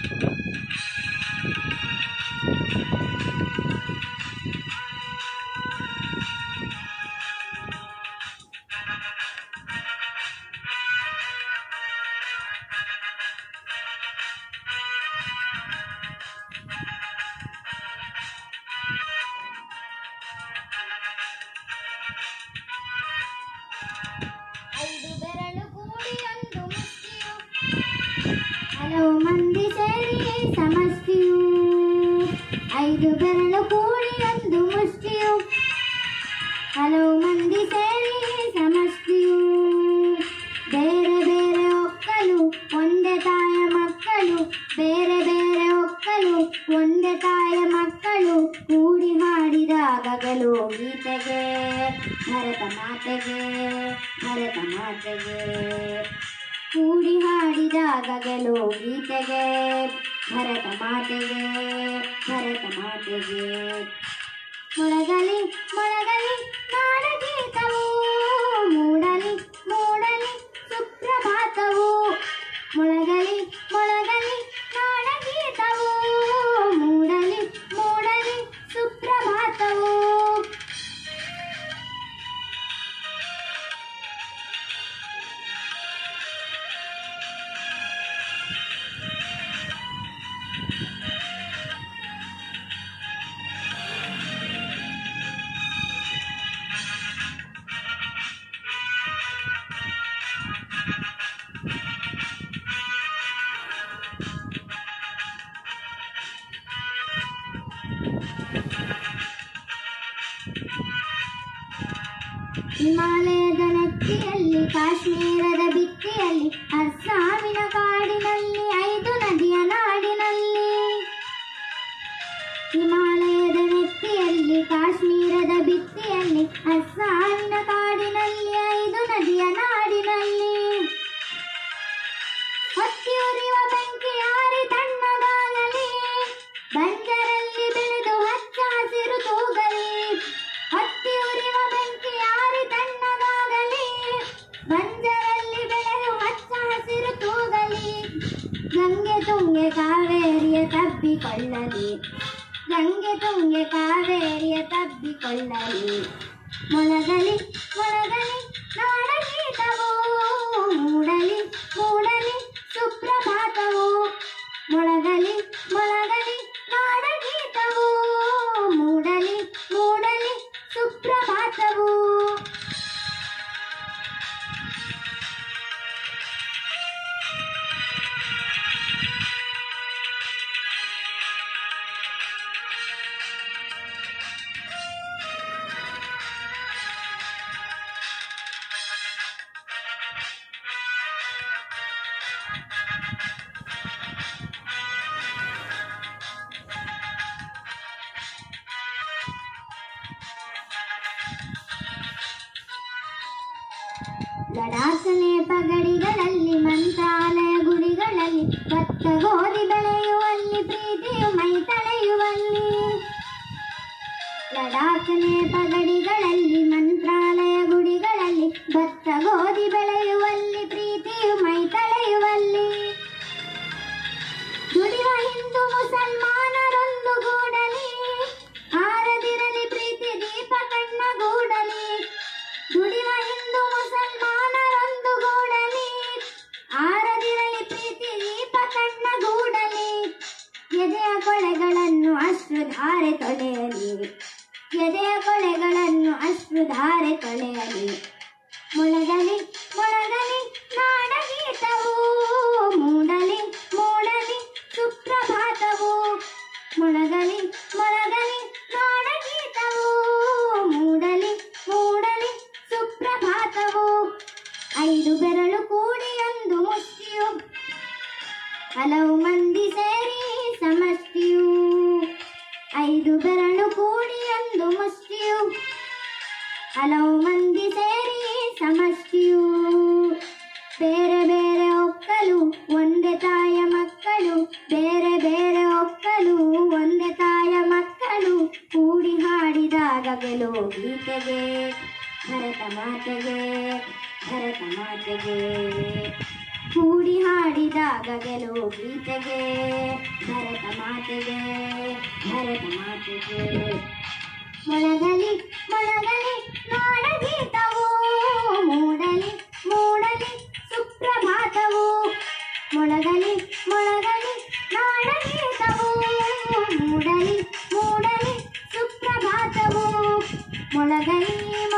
ಐದು ಬೆರಳು ಕೂಡಿ ಒಂದು ಮುಷ್ಟಿಯು ಹಲವು ಮಂದಿ ಸೇರಿ ಸಮಷ್ಟಿಯು ಐದು ಬೆರಳು ಕೂಡಿ ಒಂದು ಮುಷ್ಟಿಯು ಹಲವು ಮಂದಿ ಸೇರಿ ಸಮಷ್ಟಿಯು ಬೇರೆ ಬೇರೆ ಒಕ್ಕಲು ಒಂದೇ ತಾಯ ಮಕ್ಕಳು ಬೇರೆ ಬೇರೆ ಒಕ್ಕಲು ಒಂದೇ ತಾಯ ಮಕ್ಕಳು ಕೂಡಿ ಹಾಡಿದಾಗಲು ಗೀತೆಗೆ ಭರತ ಮಾತೆಗೆ ಭರತ ಮಾತೆಗೆ ಕೂಡಿ ಹಾಡಿದಾಗ ಗೆಲುವು ಗೀತೆಗೆ ಭರತ ಮಾತೆಗೆ ಭರತ ಮಾತೆಗೆ ಮೊಳಗಲಿ ಮೊಳಗಲಿ ನಾಡಗೀತವು ಮೂಡಲಿ ಮೂಡಲಿ ಸುಪ್ರಭಾತವು ಮೊಳಗಲಿ ಮೊಳಗಲಿ ನಾಡಗೀತವು ಮೂಡಲಿ ಮೂಡಲಿ ಸುಪ್ರಭಾತವು ಹಿಮಾಲಯದ ನೆತ್ತಿಯಲ್ಲಿ ಕಾಶ್ಮೀರದ ಭಿತ್ತಿಯಲ್ಲಿ ಅಸ್ಸಾಮಿನ ಕಾಡಿನಲ್ಲಿ ಐದು ನದಿಯ ನಾಡಿನಲ್ಲಿ ಹಿಮಾಲಯದ ನೆತ್ತಿಯಲ್ಲಿ ಕಾಶ್ಮೀರದ ಭಿತ್ತಿಯಲ್ಲಿ ಅಸ್ಸಾಮಿನ ಕಾಡಿನಲ್ಲಿ ಐದು ನದಿಯ ನಾಡಿನಲ್ಲಿ ಹೊತ್ತಿ ಉರಿಯುವ ಬೆಂಕಿ ಆರಿ ತಣ್ಣಗಾಗಲಿ ಬಂಜರಲ್ಲಿ ಬೆಳೆದು ಹಚ್ಚ ಹಸಿರು ತೂಗಲಿ ಹೊತ್ತಿ ಉರಿಯುವ ಬೆಂಕಿ ಆರಿ ತಣ್ಣಗಾಗಲಿ ಬಂಜರಲ್ಲಿ ಬೆಳೆದು ಹಚ್ಚ ಹಸಿರು ತೂಗಲಿ ಗಂಗೆ ತುಂಗೆ ಕಾವೇರಿಯ ತಬ್ಬಿಕೊಳ್ಳಲಿ ಗಂಗೆ ತುಂಗೆ ಕಾವೇರಿಯ ತಬ್ಬಿಕೊಳ್ಳಲಿ ಮೊಳಗಲಿ ಮೊಳಗಲಿ ನಾಡಗೀತವು ಮೂಡಲಿ ಮೂಡಲಿ ಸುಪ್ರಭಾತವು ಮೊಳಗಲಿ ಮೊಳಗಲಿ ನಾಡಗೀತವು ಮೂಡಲಿ ಮೂಡಲಿ ಸುಪ್ರಭಾತವು ಲಡಾಖನೆ ಪಗಡಿಗಳಲ್ಲಿ ಮಂತ್ರಾಲಯ ಗುಡಿಗಳಲ್ಲಿ ಭತ್ತ ಗೋಧಿ ಬೆಳೆಯುವಲ್ಲಿ ಪ್ರೀತಿಯು ಮೈ ತಳೆಯುವಲ್ಲಿ ಲಡಾಖನೆ ಪಗಡಿಗಳಲ್ಲಿ ಮಂತ್ರಾಲಯ ಗುಡಿಗಳಲ್ಲಿ ಭತ್ತ ಗೋಧಿ ಬೆಳೆಯುವಲ್ಲಿ ಪ್ರೀತಿಯು ಮೈ ತಳೆಯುವಲ್ಲಿ ದುಡಿಯುವ ಹಿಂದೂ ಮುಸಲ್ಮಾನರೊಂದು ಗೂಡಲಿ ಆರದಿರಲಿ ಪ್ರೀತಿ ದೀಪ ಕಣ್ಣಗೂಡಲಿ ದುಡಿಯುವ ಹಿಂದೂ ಮುಸಲ್ಮಾನರೊಂದು ಗೂಡಲಿ ಆರದಿರಲಿ ಪ್ರೀತಿ ದೀಪ ಕಣ್ಣಗೂಡಲಿ ಎದೆಯ ಕೊಳೆಗಳನ್ನು ಅಶ್ರುಧಾರೆ ತೊಳೆಯಲಿ ಎದೆಯ ಕೊಳೆಗಳನ್ನು ಅಶ್ರುಧಾರೆ ತೊಳೆಯಲಿ ಮೊಳಗಲಿ ಮೊಳಗಲಿ ನಾಡಗೀತವು ಮೂಡಲಿ ಮೂಡಲಿ ಸುಪ್ರಭಾತವು ಮೊಳಗಲಿ ಮೊಳಗಲಿ ನಾಡಗೀತವು ಮೂಡಲಿ ಮೂಡಲಿ ಸುಪ್ರಭಾತವು ಐದು ಬೆರಳು ಕೂಡಿ ಒಂದು ಮುಷ್ಟಿಯು ಹಲವು ಮಂದಿ ಸೇರಿ ಸಮಷ್ಟಿಯು ಐದು ಬೆರಳು ಕೂಡಿ ಒಂದು ಮುಷ್ಟಿಯು ಹಲವು ಮಂದಿ ಸೇರಿ ಸಮಷ್ಟಿಯು ಬೇರೆ ಬೇರೆ ಒಕ್ಕಲು ಒಂದೇ ತಾಯ ಮಕ್ಕಳು ಬೇರೆ ಬೇರೆ ಒಕ್ಕಲು ಒಂದೇ ತಾಯ ಮಕ್ಕಳು ಕೂಡಿ ಹಾಡಿದಾಗ ಗೆಲುವು ಗೀತೆಗೆ ಭರತ ಮಾತೆಗೆ ಭರತ ಮಾತೆಗೆ ಕೂಡಿ ಹಾಡಿದಾಗ ಗೆಲುವು ಗೀತೆಗೆ ಭರತ ಮಾತೆಗೆ ಭರತ ಮಾತೆಗೆ ಮೊಳಗಲಿ ಮೊಳಗಲಿ ನಾಡಗೀತವು ಮೂಡಲಿ ಮೂಡಲಿ ಸುಪ್ರಭಾತವು ಮೊಳಗಲಿ ಮೊಳಗಲಿ ನಾಡಗೀತವು ಮೂಡಲಿ ಮೂಡಲಿ ಸುಪ್ರಭಾತವು ಮೊಳಗಲಿ